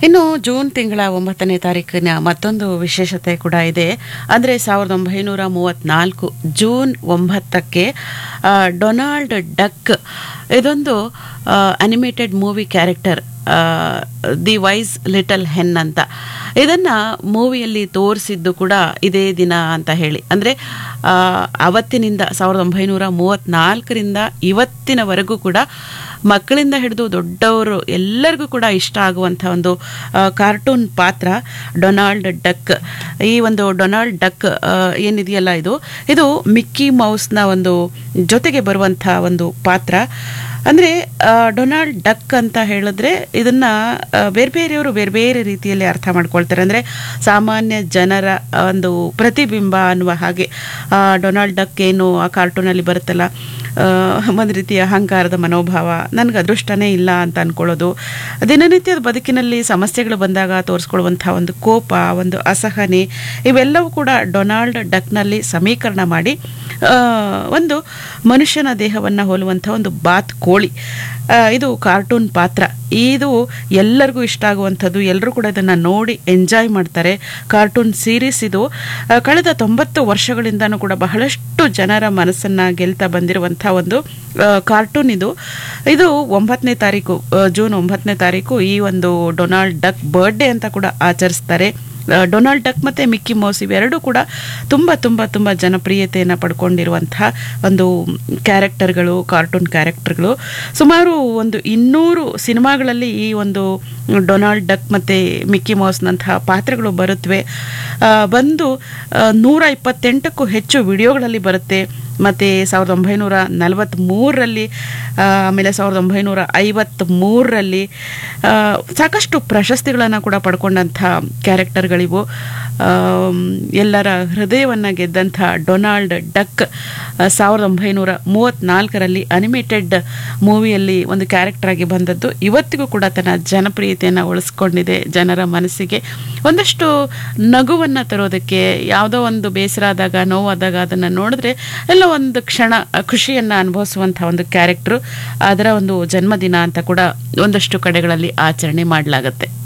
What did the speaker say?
ಇನ್ನು ಜೂನ್ ತಿಂಗಳ ಒಂಬತ್ತನೇ ತಾರೀಕಿನ ಮತ್ತೊಂದು ವಿಶೇಷತೆ ಕೂಡ ಇದೆ ಅಂದರೆ ಸಾವಿರದ ಒಂಬೈನೂರ ಮೂವತ್ನಾಲ್ಕು ಜೂನ್ ಒಂಬತ್ತಕ್ಕೆ ಆ, ಡೊನಾಲ್ಡ್ ಡಕ್ ಇದೊಂದು animated movie character the wise little hen ಅಂತ ಇದನ್ನ ಮೂವಿಯಲ್ಲಿ ತೋರಿಸಿದ್ದು ಕೂಡ ಇದೇ ದಿನ ಅಂತ ಹೇಳಿ ಅಂದರೆ ಅವತ್ತಿನಿಂದ ಸಾವಿರದ ಒಂಬೈನೂರ ಮೂವತ್ನಾಲ್ಕರಿಂದ ಇವತ್ತಿನವರೆಗೂ ಕೂಡ ಮಕ್ಕಳಿಂದ ಹಿಡಿದು ದೊಡ್ಡವರು ಎಲ್ಲರಿಗೂ ಕೂಡ ಇಷ್ಟ ಆಗುವಂಥ ಒಂದು ಆ, ಕಾರ್ಟೂನ್ ಪಾತ್ರ ಡೊನಾಲ್ಡ್ ಡಕ್ ಈ ಒಂದು ಡೊನಾಲ್ಡ್ ಡಕ್ ಆ, ಏನಿದೆಯಲ್ಲ ಇದು ಇದು ಮಿಕ್ಕಿ ಮೌಸ್ನ ಒಂದು ಜೊತೆಗೆ ಬರುವಂಥ ಒಂದು ಪಾತ್ರ ಅಂದರೆ ಡೊನಾಲ್ಡ್ ಡಕ್ ಅಂತ ಹೇಳಿದ್ರೆ ಇದನ್ನ ಆ, ಬೇರೆ ಬೇರೆಯವರು ಬೇರೆ ಬೇರೆ ರೀತಿಯಲ್ಲಿ ಅರ್ಥ ಮಾಡ್ಕೊಳ್ತಾರೆ ಅಂದರೆ ಸಾಮಾನ್ಯ ಜನರ ಒಂದು ಪ್ರತಿಬಿಂಬ ಅನ್ನುವ ಹಾಗೆ ಆ, ಡೊನಾಲ್ಡ್ ಡಕ್ ಏನು ಆ ಕಾರ್ಟೂನಲ್ಲಿ ಬರುತ್ತಲ್ಲ ಆ, ಒಂದು ರೀತಿಯ ಅಹಂಕಾರದ ಮನೋಭಾವ ನನಗೆ ಅದೃಷ್ಟನೇ ಇಲ್ಲ ಅಂತ ಅನ್ಕೊಳ್ಳೋದು ದಿನನಿತ್ಯದ ಬದುಕಿನಲ್ಲಿ ಸಮಸ್ಯೆಗಳು ಬಂದಾಗ ತೋರಿಸ್ಕೊಳ್ಳುವಂಥ ಒಂದು ಕೋಪ ಒಂದು ಅಸಹನೆ ಇವೆಲ್ಲವೂ ಕೂಡ ಡೊನಾಲ್ಡ್ ಡಕ್ನಲ್ಲಿ ಸಮೀಕರಣ ಮಾಡಿ ಆ, ಒಂದು ಮನುಷ್ಯನ ದೇಹವನ್ನು ಹೋಲುವಂಥ ಒಂದು ಬಾತ್ ಕೋಳಿ ಆ, ಇದು ಕಾರ್ಟೂನ್ ಪಾತ್ರ ಇದು ಎಲ್ಲರಿಗೂ ಇಷ್ಟ ಆಗುವಂಥದ್ದು ಎಲ್ಲರೂ ಕೂಡ ಇದನ್ನು ನೋಡಿ ಎಂಜಾಯ್ ಮಾಡ್ತಾರೆ ಕಾರ್ಟೂನ್ ಸೀರೀಸ್ ಇದು ಆ, ಕಳೆದ ತೊಂಬತ್ತು ವರ್ಷಗಳಿಂದನೂ ಕೂಡ ಬಹಳಷ್ಟು ಜನರ ಮನಸ್ಸನ್ನು ಗೆಲ್ತಾ ಬಂದಿರುವಂಥ ಒಂದು ಆ, ಕಾರ್ಟೂನ್ ಇದು ಇದು ಒಂಬತ್ತನೇ ತಾರೀಕು ಆ, ಜೂನ್ ಒಂಬತ್ತನೇ ತಾರೀಕು ಈ ಒಂದು ಡೊನಾಲ್ಡ್ ಡಕ್ ಬರ್ಡೇ ಅಂತ ಕೂಡ ಆಚರಿಸ್ತಾರೆ ಆ, ಡೊನಾಲ್ಡ್ ಡಕ್ ಮತ್ತು ಮಿಕ್ಕಿ ಮೌಸ್ ಇವೆರಡೂ ಕೂಡ ತುಂಬ ತುಂಬ ತುಂಬ ಜನಪ್ರಿಯತೆಯನ್ನು ಪಡ್ಕೊಂಡಿರುವಂತಹ ಒಂದು ಕ್ಯಾರೆಕ್ಟರ್ಗಳು ಕಾರ್ಟೂನ್ ಕ್ಯಾರೆಕ್ಟರ್ಗಳು ಸುಮಾರು ಒಂದು ಇನ್ನೂರು ಸಿನಿಮಾಗಳಲ್ಲಿ ಈ ಒಂದು ಡೊನಾಲ್ಡ್ ಡಕ್ ಮತ್ತು ಮಿಕ್ಕಿ ಮೌಸ್ನಂತಹ ಪಾತ್ರಗಳು ಬರುತ್ತವೆ ಆ, ಬಂದು ಆ, ನೂರ ಇಪ್ಪತ್ತೆಂಟಕ್ಕೂ ಹೆಚ್ಚು ವಿಡಿಯೋಗಳಲ್ಲಿ ಬರುತ್ತೆ ಮತ್ತು ಸಾವಿರದ ಒಂಬೈನೂರ ನಲವತ್ತ್ಮೂರರಲ್ಲಿ ಆಮೇಲೆ ಸಾವಿರದ ಒಂಬೈನೂರ ಐವತ್ತ್ಮೂರರಲ್ಲಿ ಆ, ಸಾಕಷ್ಟು ಪ್ರಶಸ್ತಿಗಳನ್ನು ಕೂಡ ಪಡ್ಕೊಂಡಂಥ ಕ್ಯಾರೆಕ್ಟರ್ಗಳಿವು ಆಮ್, ಎಲ್ಲರ ಹೃದಯವನ್ನು ಗೆದ್ದಂಥ ಡೊನಾಲ್ಡ್ ಡಕ್ ಆ, ಸಾವಿರದ ಒಂಬೈನೂರ ಮೂವತ್ತ್ನಾಲ್ಕರಲ್ಲಿ ಅನಿಮೇಟೆಡ್ ಮೂವಿಯಲ್ಲಿ ಒಂದು ಕ್ಯಾರೆಕ್ಟರ್ ಆಗಿ ಬಂದದ್ದು ಇವತ್ತಿಗೂ ಕೂಡ ತನ್ನ ಜನಪ್ರಿಯತೆಯನ್ನು ಉಳಿಸ್ಕೊಂಡಿದೆ ಜನರ ಮನಸ್ಸಿಗೆ ಒಂದಷ್ಟು ನಗುವನ್ನು ತರೋದಕ್ಕೆ ಯಾವುದೋ ಒಂದು ಬೇಸರ ಆದಾಗ ನೋವಾದಾಗ ಅದನ್ನು ನೋಡಿದ್ರೆ ಎಲ್ಲ ಒಂದು ಕ್ಷಣ ಖುಷಿಯನ್ನು ಅನುಭವಿಸುವಂಥ ಒಂದು ಕ್ಯಾರೆಕ್ಟ್ರು ಅದರ ಒಂದು ಜನ್ಮದಿನ ಅಂತ ಕೂಡ ಒಂದಷ್ಟು ಕಡೆಗಳಲ್ಲಿ ಆಚರಣೆ ಮಾಡಲಾಗತ್ತೆ